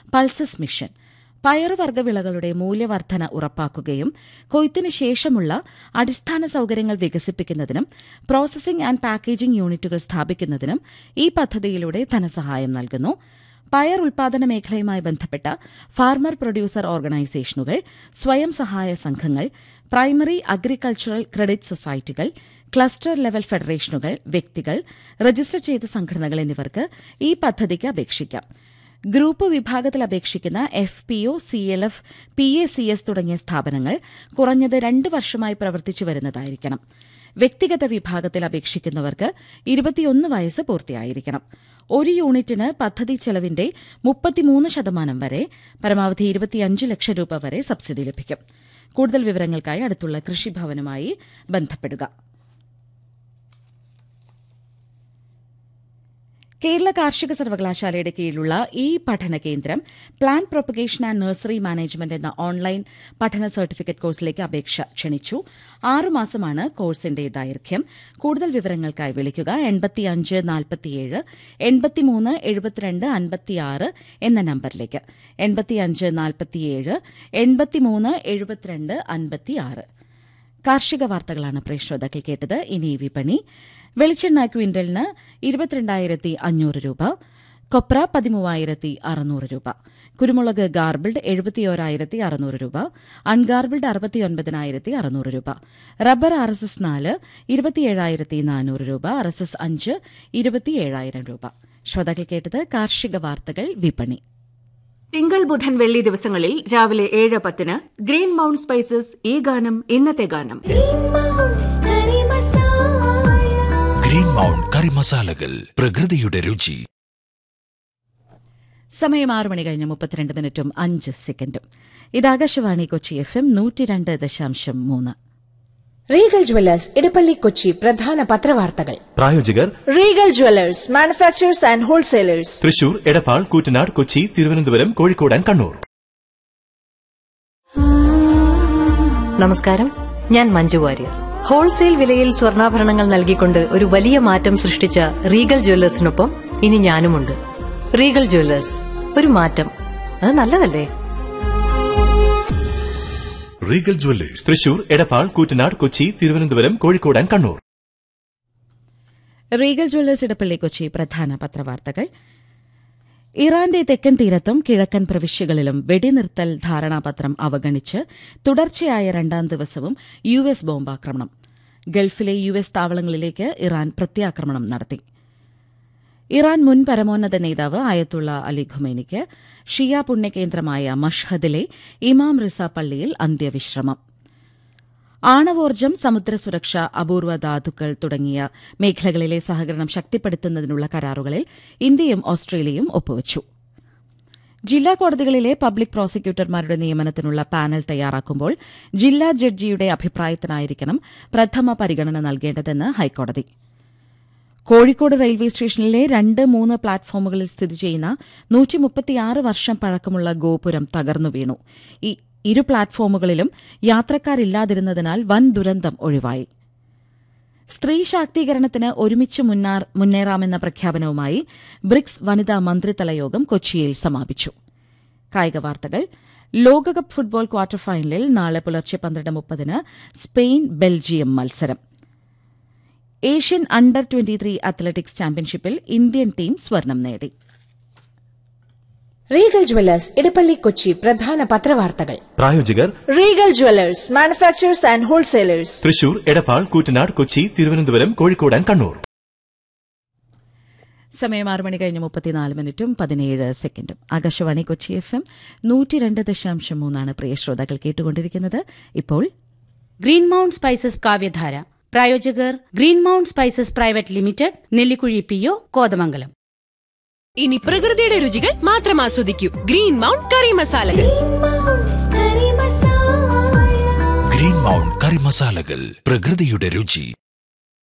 pulses mission പയറുവർഗ്ഗ വിളകളുടെ മൂല്യവർധന ഉറപ്പാക്കുകയും കൊയ്ത്തിന് ശേഷമുള്ള അടിസ്ഥാന സൌകര്യങ്ങൾ വികസിപ്പിക്കുന്നതിനും പ്രോസസിംഗ് ആൻഡ് പാക്കേജിംഗ് യൂണിറ്റുകൾ സ്ഥാപിക്കുന്നതിനും ഈ പദ്ധതിയിലൂടെ ധനസഹായം നൽകുന്നു പയർ ഉൽപാദന മേഖലയുമായി ബന്ധപ്പെട്ട ഫാർമർ പ്രൊഡ്യൂസർ ഓർഗനൈസേഷനുകൾ സ്വയം സഹായ സംഘങ്ങൾ പ്രൈമറി അഗ്രികൾച്ചറൽ ക്രെഡിറ്റ് സൊസൈറ്റികൾ ക്ലസ്റ്റർ ലെവൽ ഫെഡറേഷനുകൾ വ്യക്തികൾ രജിസ്റ്റർ ചെയ്ത സംഘടനകൾ എന്നിവർക്ക് ഈ പദ്ധതിക്ക് അപേക്ഷിക്കാം ഗ്രൂപ്പ് വിഭാഗത്തിൽ അപേക്ഷിക്കുന്ന F P O C L F P A C S തുടങ്ങിയ സ്ഥാപനങ്ങൾ കുറഞ്ഞത് രണ്ട് വർഷമായി പ്രവർത്തിച്ചു വരുന്നതായിരിക്കണം വ്യക്തിഗത വിഭാഗത്തിൽ അപേക്ഷിക്കുന്നവർക്ക് ഇരുപത്തിയൊന്ന് വയസ്സ് പൂർത്തിയായിരിക്കണം ഒരു യൂണിറ്റിന് പദ്ധതി ചെലവിന്റെ മുപ്പത്തിമൂന്ന് ശതമാനം വരെ പരമാവധി ഇരുപത്തിയഞ്ച് ലക്ഷം രൂപ വരെ സബ്സിഡി ലഭിക്കും കൂടുതൽ വിവരങ്ങൾക്കായി അടുത്തുള്ള കൃഷിഭവനുമായി ബന്ധപ്പെടുക കേരള കാർഷിക സർവകലാശാലയുടെ കീഴിലുള്ള ഈ പഠന കേന്ദ്രം plant propagation and nursery management എന്ന ഓൺലൈൻ പഠന സർട്ടിഫിക്കറ്റ് കോഴ്സിലേക്ക് അപേക്ഷ ക്ഷണിച്ചു ആറുമാസമാണ് കോഴ്സിന്റെ ദൈർഘ്യം കൂടുതൽ വിവരങ്ങൾക്കായി വിളിക്കുക എൺപത്തിയഞ്ച് നാൽപ്പത്തിയേഴ് എൺപത്തിമൂന്ന് എഴുപത്തിരണ്ട് അൻപത്തിയാറ് എന്ന നമ്പറിലേക്ക് എൺപത്തിയഞ്ച് നാൽപ്പത്തിയേഴ് എൺപത്തിമൂന്ന് എഴുപത്തിരണ്ട് അൻപത്തിയാറ് കാർഷിക വാർത്തകളാണ് പ്രേക്ഷോതാക്കൾ കേട്ടത് ഇനി വിപണി വെളിച്ചെണ്ണ ക്വിന്റലിന് ഇരുപത്തിരണ്ടായിരത്തി അഞ്ഞൂറ് രൂപ കൊപ്ര പതിമൂവായിരത്തി അറുന്നൂറ് രൂപ കുരുമുളക് ഗാർബിൾഡ് എഴുപത്തിയോരായിരത്തി അറുന്നൂറ് രൂപ അൺഗാർബിൾഡ് അറുപത്തിയൊൻപതിനായിരത്തി അറുന്നൂറ് രൂപ റബ്ബർ ആർ എസ് എസ് നാല് ഇരുപത്തിയേഴായിരത്തി നാനൂറ് രൂപ ആർ എസ് എസ് അഞ്ച് ഇരുപത്തിയേഴായിരം രൂപ ശ്രോതാക്കൾ കേട്ടത് കാർഷിക വാർത്തകൾ വിപണി തിങ്കൾ ബുധൻ വെള്ളി ദിവസങ്ങളിൽ രാവിലെ ഏഴ് പത്തിന് ഗ്രീൻ മൗണ്ട് സ്പൈസസ് ഈ ഗാനം ഇന്നത്തെ ഗാനം ഗ്രീൻ മൗണ്ട് കറി മസാലകൾ പ്രകൃതിയുടെ രുചി സമയം ആറ് മണി കഴിഞ്ഞ് മുപ്പത്തിരണ്ട് മിനിറ്റും അഞ്ച് സെക്കൻഡും ഇത് ആകാശവാണി കൊച്ചി എഫ് എം നൂറ്റി രണ്ട് ദശാംശം മൂന്ന് റീഗൽ ജ്വല്ലേഴ്സ് ഇടപ്പള്ളി കൊച്ചി പ്രധാന പത്രവാർത്തകൾ പ്രായോജകർ Regal jewellers manufacturers and wholesalers Thrissur Edappal Koottanad Kochi Thiruvananthapuram Kozhikode and Kannur നമസ്കാരം ഞാൻ മഞ്ജു വാര്യർ ഹോൾസെയിൽ വിലയിൽ സ്വർണ്ണാഭരണങ്ങൾ നൽകിക്കൊണ്ട് ഒരു വലിയ മാറ്റം സൃഷ്ടിച്ച റീഗൽ ജ്വല്ലേഴ്സിനൊപ്പം ഇനി ഞാനുമുണ്ട് റീഗൽ ജ്വല്ലേഴ്സ് ഒരു മാറ്റം അത് നല്ലതല്ലേ Regal jewellers Thrissur Edappal Koottanad Kochi Thiruvananthapuram Kozhikode and Kannur Regal jewellers Edappally Kochi പ്രധാന പത്രവാർത്തകൾ ഇറാന്റെ തെക്കൻ തീരത്തും കിഴക്കൻ പ്രവിശ്യകളിലും വെടിനിർത്തൽ ധാരണാപത്രം അവഗണിച്ച് തുടർച്ചയായ രണ്ടാം ദിവസവും യു എസ് ബോംബാക്രമണം ഗൾഫിലെ യു എസ് താവളങ്ങളിലേക്ക് ഇറാൻ പ്രത്യാക്രമണം നടത്തി ഇറാൻ മുൻ പരമോന്നത നേതാവ് അയത്തുള്ള അലി ഖുമേനിക്ക് ഷിയ പുണ്യകേന്ദ്രമായ മഷ്ഹദിലെ ഇമാം റിസ പള്ളിയിൽ അന്ത്യവിശ്രമം ആണവോർജ്ജം സമുദ്രസുരക്ഷ അപൂർവ ധാതുക്കൾ തുടങ്ങിയ മേഖലകളിലെ സഹകരണം ശക്തിപ്പെടുത്തുന്നതിനുള്ള കരാറുകളിൽ ഇന്ത്യയും ഓസ്ട്രേലിയയും ഒപ്പുവച്ചു ജില്ലാ കോടതികളിലെ പബ്ലിക് പ്രോസിക്യൂട്ടർമാരുടെ നിയമനത്തിനുള്ള പാനൽ തയ്യാറാക്കുമ്പോൾ ജില്ലാ ജഡ്ജിയുടെ അഭിപ്രായത്തിനായിരിക്കണം പ്രഥമ പരിഗണന നൽകേണ്ടതെന്ന് ഹൈക്കോടതി കോഴിക്കോട് റെയിൽവേ സ്റ്റേഷനിലെ രണ്ട് മൂന്ന് പ്ലാറ്റ്ഫോമുകളിൽ സ്ഥിതി ചെയ്യുന്ന നൂറ്റിമുപ്പത്തിയാറ് വർഷം പഴക്കമുള്ള ഗോപുരം തകർന്നു വീണു ഈ ഇരു പ്ലാറ്റ്ഫോമുകളിലും യാത്രക്കാരില്ലാതിരുന്നതിനാൽ വൻ ദുരന്തം ഒഴിവായി സ്ത്രീ ശാക്തീകരണത്തിന് ഒരുമിച്ച് മുന്നാർ- മുന്നേറാമെന്ന പ്രഖ്യാപനവുമായി ബ്രിക്സ് വനിതാ മന്ത്രിതല യോഗം കൊച്ചിയിൽ സമാപിച്ചു കായിക വാർത്തകൾ ലോകകപ്പ് ഫുട്ബോൾ ക്വാർട്ടർ ഫൈനലിൽ നാളെ പുലർച്ചെ പന്ത്രണ്ട് മുപ്പതിന് സ്പെയിൻ ബെൽജിയം മത്സരം ഏഷ്യൻ അണ്ടർ ട്വന്റി അത്ലറ്റിക്സ് ചാമ്പ്യൻഷിപ്പിൽ ഇന്ത്യൻ ടീം സ്വർണം നേടി റീഗൽ ജ്വല്ലേഴ്സ് ഇടപ്പള്ളി കൊച്ചി പ്രധാന പത്രവാർത്തകൾ പ്രായോജകർ Regal jewellers manufacturers and wholesalers Thrissur Edappal Koottanad Kochi Thiruvananthapuram Kozhikode and Kannur സമയം ആറ് മണി കഴിഞ്ഞ് മുപ്പത്തിനാല് മിനിറ്റും പതിനേഴ് സെക്കൻഡും ആകാശവാണി കൊച്ചി എഫ് എം നൂറ്റി രണ്ട് ദശാംശം മൂന്നാണ് പ്രിയ ശ്രോതാക്കൾ കേട്ടുകൊണ്ടിരിക്കുന്നത് ഇപ്പോൾ ഗ്രീൻ മൗണ്ട് സ്പൈസസ് കാവ്യധാര പ്രായോജകർ green mount spices private limited Nellikuzhi P O Kothamangalam ഇനി പ്രകൃതിയുടെ രുചികൾ മാത്രം ആസ്വദിക്കൂ ഗ്രീൻ മൗണ്ട് കറി മസാലകൾ ഗ്രീൻ മൗണ്ട് കറി മസാലകൾ പ്രകൃതിയുടെ രുചി